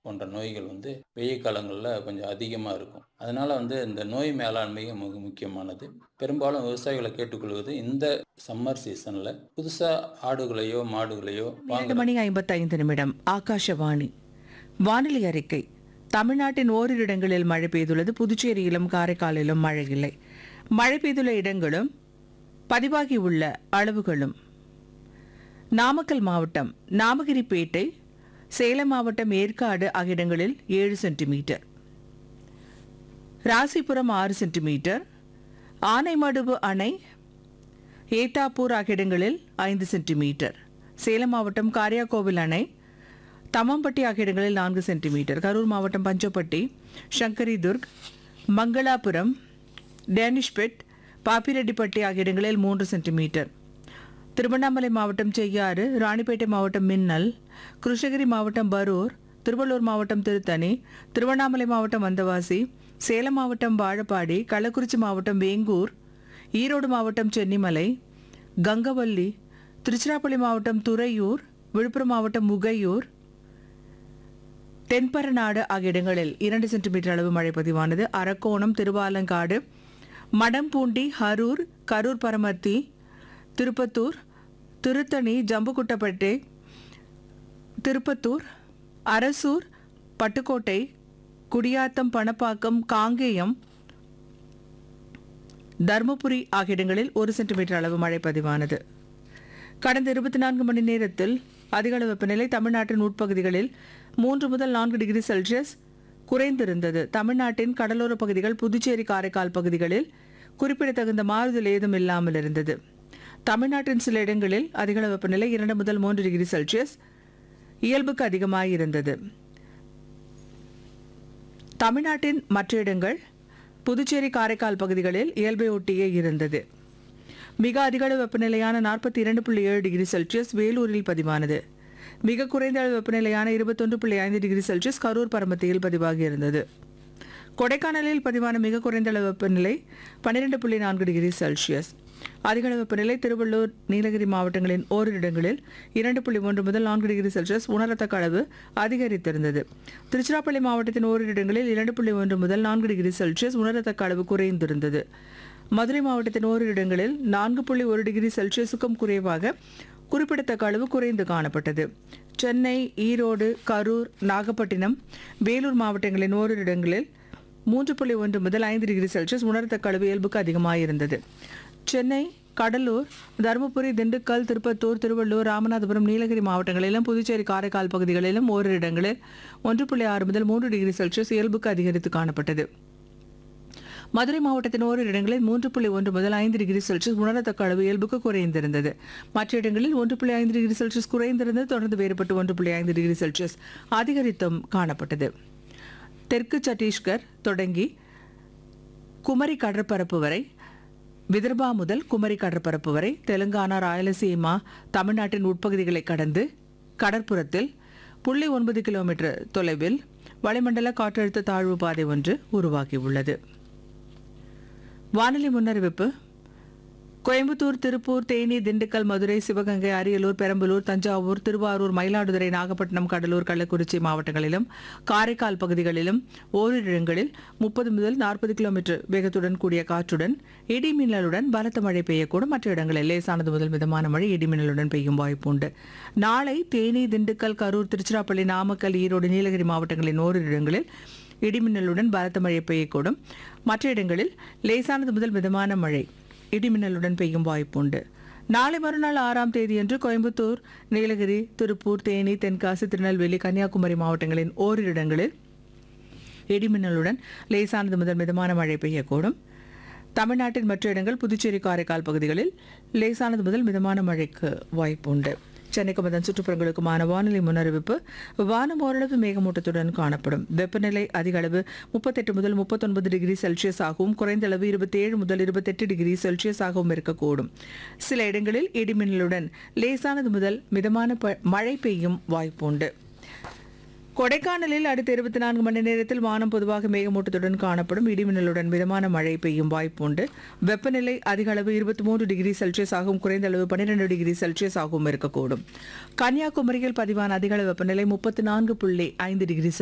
போன்ற நோய்கள் வந்து வெயில் காலங்களில் கொஞ்சம் அதிகமாக இருக்கும் அதனால வந்து இந்த நோய் மேலாண்மை மிக முக்கியமானது பெரும்பாலும் விவசாயிகளை கேட்டுக்கொள்வது இந்த சம்மர் சீசனில் புதுசாக ஆடுகளையோ மாடுகளையோ இரண்டு வாங்க மணி ஐம்பத்தைந்து நிமிடம் ஆகாஷவாணி வானிலை அறிக்கை தமிழ்நாட்டின் ஓரிரு இடங்களில் மழை பெய்துள்ளது புதுச்சேரியிலும் காரைக்காலிலும் மழை இல்லை மழை பெய்துள்ள இடங்களும் பதிவாகியுள்ள அளவுகளும் நாமக்கல் மாவட்டம் நாமகிரிப்பேட்டை சேலம் மாவட்டம் ஏற்காடு ஆகிய இடங்களில் ஏழு சென்டிமீட்டர் ராசிபுரம் ஆறு சென்டிமீட்டர் ஆனைமடுவு அணை ஏத்தாப்பூர் ஆகிய இடங்களில் ஐந்து சென்டிமீட்டர் சேலம் மாவட்டம் காரியாகோவில் அணை தம்மம்பட்டி ஆகிய இடங்களில் நான்கு சென்டிமீட்டர் கரூர் மாவட்டம் பஞ்சப்பட்டி சங்கரிதுர்க் மங்களாபுரம் டேனிஷ்பெட் பாப்பிரெட்டிப்பட்டி ஆகிய இடங்களில் மூன்று சென்டிமீட்டர் திருவண்ணாமலை மாவட்டம் செய்யாறு ராணிப்பேட்டை மாவட்டம் மின்னல் கிருஷ்ணகிரி மாவட்டம் பரூர் திருவள்ளூர் மாவட்டம் திருத்தணி திருவண்ணாமலை மாவட்டம் வந்தவாசி சேலம் மாவட்டம் வாழப்பாடி கள்ளக்குறிச்சி மாவட்டம் வேங்கூர் ஈரோடு மாவட்டம் சென்னிமலை கங்கவல்லி திருச்சிராப்பள்ளி மாவட்டம் துறையூர் விழுப்புரம் மாவட்டம் முகையூர் தென்பரநாடு ஆகிய இடங்களில் இரண்டு சென்டிமீட்டர் அளவு மழை பதிவானது அரக்கோணம் திருவாலங்காடு மடம்பூண்டி ஹரூர் கரூர் பரமத்தி திருப்பத்தூர் திருத்தணி ஜம்புகுட்டப்பேட்டை திருப்பத்தூர் அரசூர் பட்டுக்கோட்டை குடியாத்தம் பணப்பாக்கம் காங்கேயம் தருமபுரி ஆகிய இடங்களில் ஒரு சென்டிமீட்டர் அளவு மழை பதிவானது கடந்த இருபத்தி நான்கு மணி நேரத்தில் அதிகளவு வெப்பநிலை தமிழ்நாட்டின் உட்பகுதிகளில் மூன்று முதல் நான்கு டிகிரி செல்சியஸ் குறைந்திருந்தது தமிழ்நாட்டின் கடலோர பகுதிகள் புதுச்சேரி காரைக்கால் பகுதிகளில் குறிப்பிடத்தகுந்த மாறுதல் ஏதும் இல்லாமல் இருந்தது தமிழ்நாட்டின் சில இடங்களில் அதிகளவு வெப்பநிலை இரண்டு முதல் மூன்று டிகிரி செல்சியஸ் இயல்புக்கு அதிகமாக இருந்தது தமிழ்நாட்டின் மற்ற இடங்கள் புதுச்சேரி காரைக்கால் பகுதிகளில் இயல்பை ஒட்டியே இருந்தது மிக அதிகளவு வெப்பநிலையான நாற்பத்தி இரண்டு புள்ளி ஏழு டிகிரி செல்சியஸ் வேலூரில் பதிவானது மிக குறைந்த அளவு வெப்பநிலையான இருபத்தொன்று புள்ளி ஐந்து டிகிரி செல்சியஸ் கரூர் பரமத்தியில் பதிவாகியிருந்தது கொடைக்கானலில் பதிவான மிக குறைந்த அளவு வெப்பநிலை பன்னிரெண்டு புள்ளி நான்கு டிகிரி செல்சியஸ் அதிகளவு வெப்பநிலை திருவள்ளூர் நீலகிரி மாவட்டங்களின் ஓரிரு இடங்களில் இரண்டு புள்ளி ஒன்று முதல் நான்கு டிகிரி செல்சியஸ் உணரத்தக்க அளவு அதிகரித்திருந்தது திருச்சிராப்பள்ளி மாவட்டத்தின் ஓரிரு இடங்களில் இரண்டு புள்ளி ஒன்று முதல் நான்கு டிகிரி செல்சியஸ் உணரத்தக்க அளவு குறைந்திருந்தது மதுரை மாவட்டத்தின் ஓரிரு இடங்களில் நான்கு புள்ளி ஒரு டிகிரி செல்சியஸுக்கும் குறைவாக குறிப்பிடத்தக்க அளவு குறைந்து காணப்பட்டது சென்னை ஈரோடு கரூர் நாகப்பட்டினம் வேலூர் மாவட்டங்களின் ஓரிரு இடங்களில் மூன்று புள்ளி ஒன்று முதல் ஐந்து டிகிரி செல்சியஸ் உணரத்தக்க அளவு இயல்புக்கு அதிகமாக இருந்தது சென்னை கடலூர் தருமபுரி திண்டுக்கல் திருப்பத்தூர் திருவள்ளூர் ராமநாதபுரம் நீலகிரி மாவட்டங்களிலும் புதுச்சேரி காரைக்கால் பகுதிகளிலும் ஓரிரு இடங்களில் ஒன்று புள்ளி ஆறு முதல் மூன்று டிகிரி செல்சியஸ் இயல்புக்கு அதிகரித்து காணப்பட்டது மதுரை மாவட்டத்தின் ஓரிரு இடங்களில் மூன்று புள்ளி ஒன்று முதல் ஐந்து டிகிரி செல்சியஸ் உணரத்தக்க அளவு இயல்புக்கு குறைந்திருந்தது மற்ற இடங்களில் ஒன்று புள்ளி ஐந்து டிகிரி செல்சியஸ் குறைந்திருந்தது தொடர்ந்து வேறுபட்டு ஒன்று புள்ளி ஐந்து டிகிரி செல்சியஸ் அதிகரித்தும் காணப்பட்டது தெற்கு சத்தீஸ்கர் தொடங்கி குமரி கடற்பரப்பு வரை விதர்பா முதல் குமரி கடற்பரப்பு வரை தெலுங்கானா ராயலசீமா தமிழ்நாட்டின் உட்பகுதிகளை கடந்து கடற்புறத்தில் புள்ளி ஒன்பது கிலோமீட்டர் தொலைவில் வளிமண்டல காற்றழுத்த தாழ்வு பாதை ஒன்று உருவாகியுள்ளது வானிலை முன்னறிவிப்பு கோயம்புத்தூர் திருப்பூர் தேனி திண்டுக்கல் மதுரை சிவகங்கை அரியலூர் பெரம்பலூர் தஞ்சாவூர் திருவாரூர் மயிலாடுதுறை நாகப்பட்டினம் கடலூர் கள்ளக்குறிச்சி மாவட்டங்களிலும் காரைக்கால் பகுதிகளிலும் ஓரிரு இடங்களில் முப்பது முதல் நாற்பது கிலோமீட்டர் வேகத்துடன் கூடிய காற்றுடன் இடி மின்னலுடன் பலத்த மழை பெய்யக்கூடும் மற்ற இடங்களில் லேசானது முதல் மிதமான மழை இடி மின்னலுடன் பெய்யும் வாய்ப்பு உண்டு நாளை தேனி திண்டுக்கல் கரூர் திருச்சிராப்பள்ளி நாமக்கல் ஈரோடு நீலகிரி மாவட்டங்களின் ஓரிரு இடங்களில் இடிமின்னலுடன் பலத்த மழை பெய்யக்கூடும் மற்ற இடங்களில் லேசானது முதல் மிதமான மழை இடிமின்னலுடன் பெய்யும் வாய்ப்புண்டு நாளை மறுநாள் ஆறாம் தேதியன்று கோயம்புத்தூர் நீலகிரி திருப்பூர் தேனி தென்காசி திருநெல்வேலி கன்னியாகுமரி மாவட்டங்களின் ஓரிரு இடங்களில் இடிமின்னலுடன் லேசானது முதல் மிதமான மழை பெய்யக்கூடும் தமிழ்நாட்டின் மற்ற இடங்கள் புதுச்சேரி காரைக்கால் பகுதிகளில் லேசானது முதல் மிதமான மழைக்கு வாய்ப்புண்டு சென்னைக்கும் அதன் சுற்றுப்புறங்களுக்குமான வானிலை முன்னறிவிப்பு வானம் ஓரளவு மேகமூட்டத்துடன் காணப்படும் வெப்பநிலை அதிக அளவு முப்பத்தெட்டு முதல் முப்பத்தொன்பது டிகிரி செல்சியஸ் ஆகவும் குறைந்த அளவு இருபத்தேழு முதல் இருபத்தெட்டு டிகிரி செல்சியஸ் ஆகவும் இருக்கக்கூடும் சில இடங்களில் இடிமின்னலுடன் லேசானது முதல் மிதமான ப- மழை பெய்யும் வாய்ப்புண்டு கொடைக்கானலில் அடுத்த இருபத்தி நான்கு மணி நேரத்தில் வானம் பொதுவாக மேகமூட்டத்துடன் காணப்படும் இடிமின்னலுடன் மிதமான மழை பெய்யும் வாய்ப்புண்டு வெப்பநிலை அதிக அளவு இருபத்தி மூன்று டிகிரி செல்சியஸ் ஆகவும் குறைந்த அளவு பன்னிரெண்டு டிகிரி செல்சியஸ் ஆகவும் இருக்கக்கூடும் கன்னியாகுமரியில் பதிவான அதிக அளவு வெப்பநிலை முப்பத்தி நான்கு புள்ளி ஐந்து டிகிரி